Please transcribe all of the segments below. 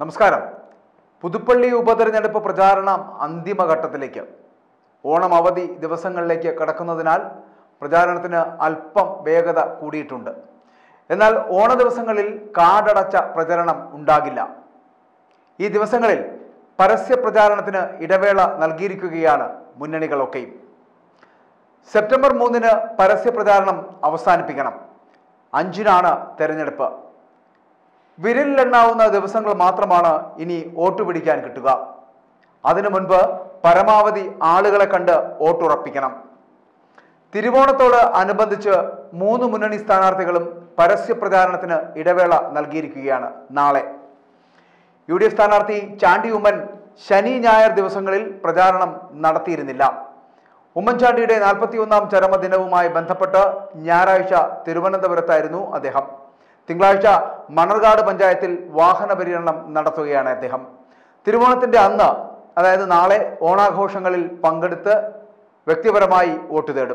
നമസ്കാരം പുതുപ്പള്ളി ഉപതെരഞ്ഞെടുപ്പ് പ്രചാരണം അന്തിമഘട്ടത്തിലേക്ക് ഓണം അവധി ദിവസങ്ങളിലേക്ക് കടക്കുന്നതിനാൽ പ്രചാരണത്തിന് അല്പം വേഗത കൂടിയിട്ടുണ്ട് എന്നാൽ ഓണ ദിവസങ്ങളിൽ കാടടച്ച പ്രചരണം ഉണ്ടാകില്ല ഈ ദിവസങ്ങളിൽ പരസ്യ പ്രചാരണത്തിന് ഇടവേള നൽകിയിരിക്കുകയാണ് മുന്നണികളൊക്കെയും സെപ്റ്റംബർ മൂന്നിന് പരസ്യ പ്രചാരണം അവസാനിപ്പിക്കണം അഞ്ചിനാണ് തെരഞ്ഞെടുപ്പ് വിരലിലെണ്ണാവുന്ന ദിവസങ്ങൾ മാത്രമാണ് ഇനി വോട്ട് പിടിക്കാൻ കിട്ടുക അതിനു മുൻപ് പരമാവധി ആളുകളെ കണ്ട് വോട്ടുറപ്പിക്കണം തിരുവോണത്തോട് അനുബന്ധിച്ച് മൂന്ന് മുന്നണി സ്ഥാനാർത്ഥികളും പരസ്യ പ്രചാരണത്തിന് ഇടവേള നൽകിയിരിക്കുകയാണ് നാളെ യു ഡി എഫ് സ്ഥാനാർത്ഥി ചാണ്ടി ഉമ്മൻ ശനി ഞായർ ദിവസങ്ങളിൽ പ്രചാരണം നടത്തിയിരുന്നില്ല ഉമ്മൻചാണ്ടിയുടെ നാൽപ്പത്തിയൊന്നാം ചരമദിനവുമായി ബന്ധപ്പെട്ട് ഞായറാഴ്ച തിരുവനന്തപുരത്തായിരുന്നു അദ്ദേഹം തിങ്കളാഴ്ച മണർകാട് പഞ്ചായത്തിൽ വാഹന പര്യടനം നടത്തുകയാണ് അദ്ദേഹം തിരുവോണത്തിന്റെ അന്ന് അതായത് നാളെ ഓണാഘോഷങ്ങളിൽ പങ്കെടുത്ത് വ്യക്തിപരമായി വോട്ട് തേടും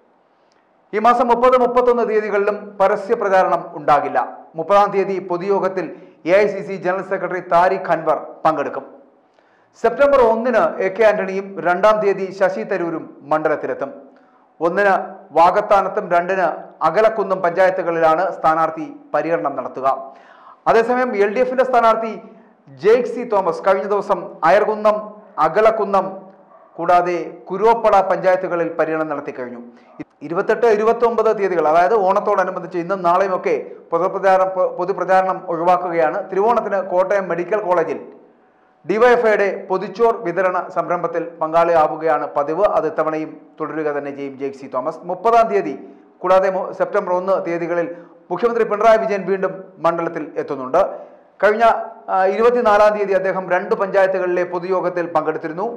ഈ മാസം മുപ്പത് മുപ്പത്തൊന്ന് തീയതികളിലും പരസ്യ പ്രചാരണം ഉണ്ടാകില്ല മുപ്പതാം തീയതി പൊതുയോഗത്തിൽ A I C C general secretary Tariq Anwar പങ്കെടുക്കും സെപ്റ്റംബർ ഒന്നിന് എ കെ ആന്റണിയും രണ്ടാം തീയതി ശശി തരൂരും മണ്ഡലത്തിലെത്തും ഒന്നിന് വാകത്താനത്തും രണ്ടിന് അകലക്കുന്നും പഞ്ചായത്തുകളിലാണ് സ്ഥാനാർത്ഥി പര്യടനം നടത്തുക അതേസമയം എൽ ഡി എഫിന്റെ സ്ഥാനാർത്ഥി ജെയ്ക് സി തോമസ് കഴിഞ്ഞ ദിവസം അയർകുന്നം അകലക്കുന്നം കൂടാതെ കുരുവപ്പട പഞ്ചായത്തുകളിൽ പര്യടനം നടത്തി കഴിഞ്ഞു ഇരുപത്തെട്ട് ഇരുപത്തി ഒമ്പത് തീയതികൾ അതായത് ഓണത്തോടനുബന്ധിച്ച് ഇന്നും നാളെയും ഒക്കെ പൊതുപ്രചാരണം പൊതുപ്രചാരണം ഒഴിവാക്കുകയാണ് തിരുവോണത്തിന് കോട്ടയം മെഡിക്കൽ കോളേജിൽ ഡിവൈഎഫ്ഐയുടെ പൊതിച്ചോർ വിതരണ സംരംഭത്തിൽ പങ്കാളിയാവുകയാണ് പതിവ് അത് ഇത്തവണയും തുടരുക തന്നെ ചെയ്യും ജെയ്ക് സി തോമസ് മുപ്പതാം തീയതി കൂടാതെ മു- സെപ്റ്റംബർ ഒന്ന് തീയതികളിൽ മുഖ്യമന്ത്രി പിണറായി വിജയൻ വീണ്ടും മണ്ഡലത്തിൽ എത്തുന്നുണ്ട് കഴിഞ്ഞ ആ, ഇരുപത്തിനാലാം തീയതി അദ്ദേഹം രണ്ട് പഞ്ചായത്തുകളിലെ പൊതുയോഗത്തിൽ പങ്കെടുത്തിരുന്നു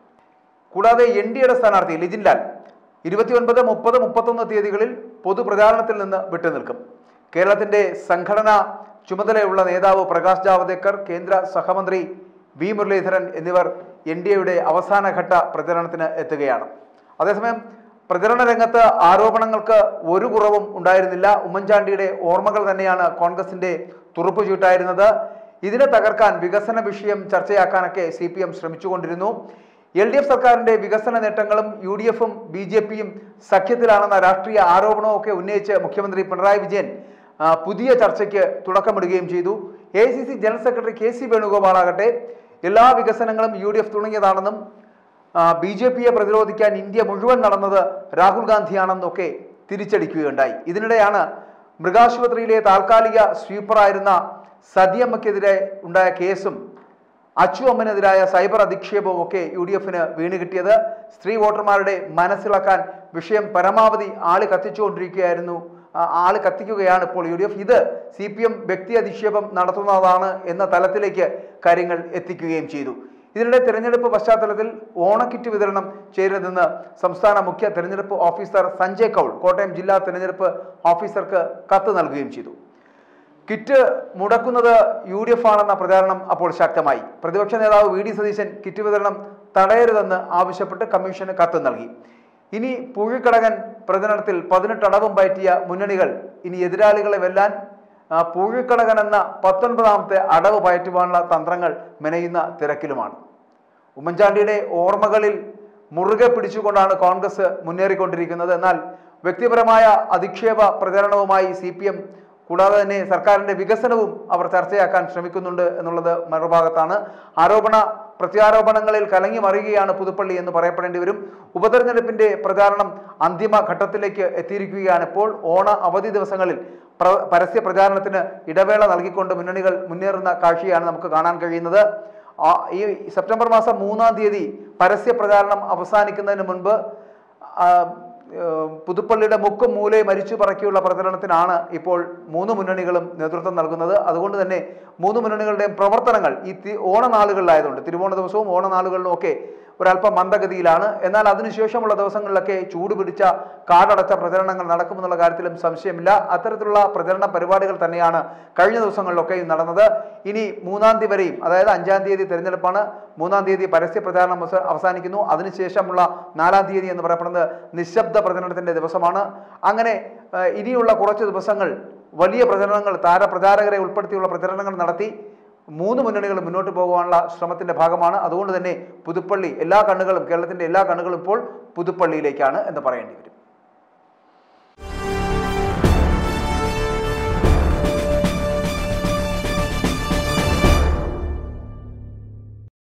കൂടാതെ എൻ ഡി എയുടെ സ്ഥാനാർത്ഥി ലിജിൻ ലാൽ ഇരുപത്തിയൊൻപത് മുപ്പത് മുപ്പത്തൊന്ന് തീയതികളിൽ പൊതുപ്രചാരണത്തിൽ നിന്ന് വിട്ടുനിൽക്കും കേരളത്തിന്റെ സംഘടനാ ചുമതലയുള്ള നേതാവ് പ്രകാശ് ജാവദേക്കർ കേന്ദ്ര സഹമന്ത്രി വി മുരളീധരൻ എന്നിവർ എൻ ഡി എയുടെ അവസാനഘട്ട പ്രചരണത്തിന് എത്തുകയാണ് അതേസമയം പ്രചരണ രംഗത്ത് ആരോപണങ്ങൾക്ക് ഒരു കുറവും ഉണ്ടായിരുന്നില്ല ഉമ്മൻചാണ്ടിയുടെ ഓർമ്മകൾ തന്നെയാണ് കോൺഗ്രസിന്റെ തുറുപ്പ് ചീട്ടായിരുന്നത് ഇതിനെ തകർക്കാൻ വികസന വിഷയം ചർച്ചയാക്കാനൊക്കെ സി പി എം ശ്രമിച്ചുകൊണ്ടിരുന്നു എൽ ഡി എഫ് സർക്കാരിന്റെ വികസന നേട്ടങ്ങളും യു ഡി എഫും ബി ജെ പിയും സഖ്യത്തിലാണെന്ന രാഷ്ട്രീയ ആരോപണവും ഒക്കെ ഉന്നയിച്ച് മുഖ്യമന്ത്രി പിണറായി വിജയൻ ആ, പുതിയ ചർച്ചയ്ക്ക് തുടക്കമിടുകയും ചെയ്തു A C C general secretary K C Venugopal ആകട്ടെ എല്ലാ വികസനങ്ങളും യു ഡി എഫ് തുടങ്ങിയതാണെന്നും ബി ജെ പിയെ പ്രതിരോധിക്കാൻ ഇന്ത്യ മുഴുവൻ നടന്നത് രാഹുൽ ഗാന്ധിയാണെന്നൊക്കെ തിരിച്ചടിക്കുകയുണ്ടായി ഇതിനിടെയാണ് മൃഗാശുപത്രിയിലെ താൽക്കാലിക സ്വീപ്പറായിരുന്ന സതിയമ്മയ്ക്കെതിരെ ഉണ്ടായ കേസും അച്ചു അമ്മനെതിരായ സൈബർ അധിക്ഷേപവും ഒക്കെ യു ഡി എഫിന് വീണ് കിട്ടിയത് സ്ത്രീ വോട്ടർമാരുടെ മനസ്സിലാക്കാൻ വിഷയം പരമാവധി ആള് കത്തിച്ചുകൊണ്ടിരിക്കുകയായിരുന്നു ആ, ആള് കത്തിക്കുകയാണ് ഇപ്പോൾ യു ഡി എഫ് ഇത് സി പി എം വ്യക്തി അധിക്ഷേപം നടത്തുന്നതാണ് എന്ന തലത്തിലേക്ക് കാര്യങ്ങൾ എത്തിക്കുകയും ചെയ്തു ഇതിനിടെ തെരഞ്ഞെടുപ്പ് പശ്ചാത്തലത്തിൽ ഓണക്കിറ്റ് വിതരണം ചെയ്യരുതെന്ന് സംസ്ഥാന മുഖ്യ തെരഞ്ഞെടുപ്പ് ഓഫീസർ സഞ്ജയ് കൗൾ കോട്ടയം ജില്ലാ തെരഞ്ഞെടുപ്പ് ഓഫീസർക്ക് കത്ത് നൽകുകയും ചെയ്തു കിറ്റ് മുടക്കുന്നത് യു ഡി എഫ് ആണെന്ന പ്രചാരണം അപ്പോൾ ശക്തമായി പ്രതിപക്ഷ നേതാവ് വി ഡി സതീശൻ കിറ്റ് വിതരണം തടയരുതെന്ന് ആവശ്യപ്പെട്ട് കമ്മീഷന് കത്ത് നൽകി ഇനി പൂഴിക്കടകൻ പ്രചരണത്തിൽ പതിനെട്ട് അടവും പയറ്റിയ മുന്നണികൾ ഇനി എതിരാളികളെ വെല്ലാൻ ആ, പൂഴിക്കടകൻ എന്ന പത്തൊൻപതാമത്തെ അടവ് പയറ്റുവാനുള്ള തന്ത്രങ്ങൾ മെനയുന്ന തിരക്കിലുമാണ് ഉമ്മൻചാണ്ടിയുടെ ഓർമ്മകളിൽ മുറുകെ പിടിച്ചുകൊണ്ടാണ് കോൺഗ്രസ് മുന്നേറിക്കൊണ്ടിരിക്കുന്നത് എന്നാൽ വ്യക്തിപരമായ അധിക്ഷേപ പ്രചരണവുമായി സി പി എം കൂടാതെ തന്നെ സർക്കാരിന്റെ വികസനവും അവർ ചർച്ചയാക്കാൻ ശ്രമിക്കുന്നുണ്ട് എന്നുള്ളത് മറുഭാഗത്താണ് ആരോപണ പ്രത്യാരോപണങ്ങളിൽ കലങ്ങി മറിയുകയാണ് പുതുപ്പള്ളി എന്ന് പറയപ്പെടേണ്ടി വരും ഉപതെരഞ്ഞെടുപ്പിന്റെ പ്രചാരണം അന്തിമ ഘട്ടത്തിലേക്ക് എത്തിയിരിക്കുകയാണ് ഇപ്പോൾ ഓണ അവധി ദിവസങ്ങളിൽ പ്ര- പരസ്യ പ്രചാരണത്തിന് ഇടവേള നൽകിക്കൊണ്ട് മുന്നണികൾ മുന്നേറുന്ന കാഴ്ചയാണ് നമുക്ക് കാണാൻ കഴിയുന്നത് ആ, ഈ സെപ്റ്റംബർ മാസം മൂന്നാം തീയതി പരസ്യ പ്രചാരണം അവസാനിക്കുന്നതിന് മുൻപ് ആ, ഏഹ്, പുതുപ്പള്ളിയുടെ മുക്കും മൂലയും മരിച്ചു പറക്കിയുള്ള പ്രചരണത്തിനാണ് ഇപ്പോൾ മൂന്ന് മുന്നണികളും നേതൃത്വം നൽകുന്നത് അതുകൊണ്ട് തന്നെ മൂന്ന് മുന്നണികളുടെയും പ്രവർത്തനങ്ങൾ ഈ തി- ഓണനാളുകളിലായതുകൊണ്ട് തിരുവോണ ദിവസവും ഓണനാളുകളിലും ഒക്കെ ഒരല്പം മന്ദഗതിയിലാണ് എന്നാൽ അതിനുശേഷമുള്ള ദിവസങ്ങളിലൊക്കെ ചൂട് പിടിച്ച കാടടച്ച പ്രചരണങ്ങൾ നടക്കുമെന്നുള്ള കാര്യത്തിലും സംശയമില്ല അത്തരത്തിലുള്ള പ്രചരണ പരിപാടികൾ തന്നെയാണ് കഴിഞ്ഞ ദിവസങ്ങളിലൊക്കെയും നടന്നത് ഇനി മൂന്നാം തീയതി വരെയും അതായത് അഞ്ചാം തീയതി തെരഞ്ഞെടുപ്പാണ് മൂന്നാം തീയതി പരസ്യ പ്രചാരണം അവസ- അവസാനിക്കുന്നു അതിനുശേഷമുള്ള നാലാം തീയതി എന്ന് പറയപ്പെടുന്നത് നിശബ്ദ പ്രചരണത്തിന്റെ ദിവസമാണ് അങ്ങനെ ഏഹ്, ഇനിയുള്ള കുറച്ച് ദിവസങ്ങൾ വലിയ പ്രചരണങ്ങൾ താരപ്രചാരകരെ ഉൾപ്പെടുത്തിയുള്ള പ്രചരണങ്ങൾ നടത്തി മൂന്ന് മുന്നണികളും മുന്നോട്ട് പോകാനുള്ള ശ്രമത്തിന്റെ ഭാഗമാണ് അതുകൊണ്ട് തന്നെ പുതുപ്പള്ളി എല്ലാ കണ്ണുകളും കേരളത്തിന്റെ എല്ലാ കണ്ണുകളും ഇപ്പോൾ പുതുപ്പള്ളിയിലേക്കാണ് എന്ന് പറയേണ്ടി വരും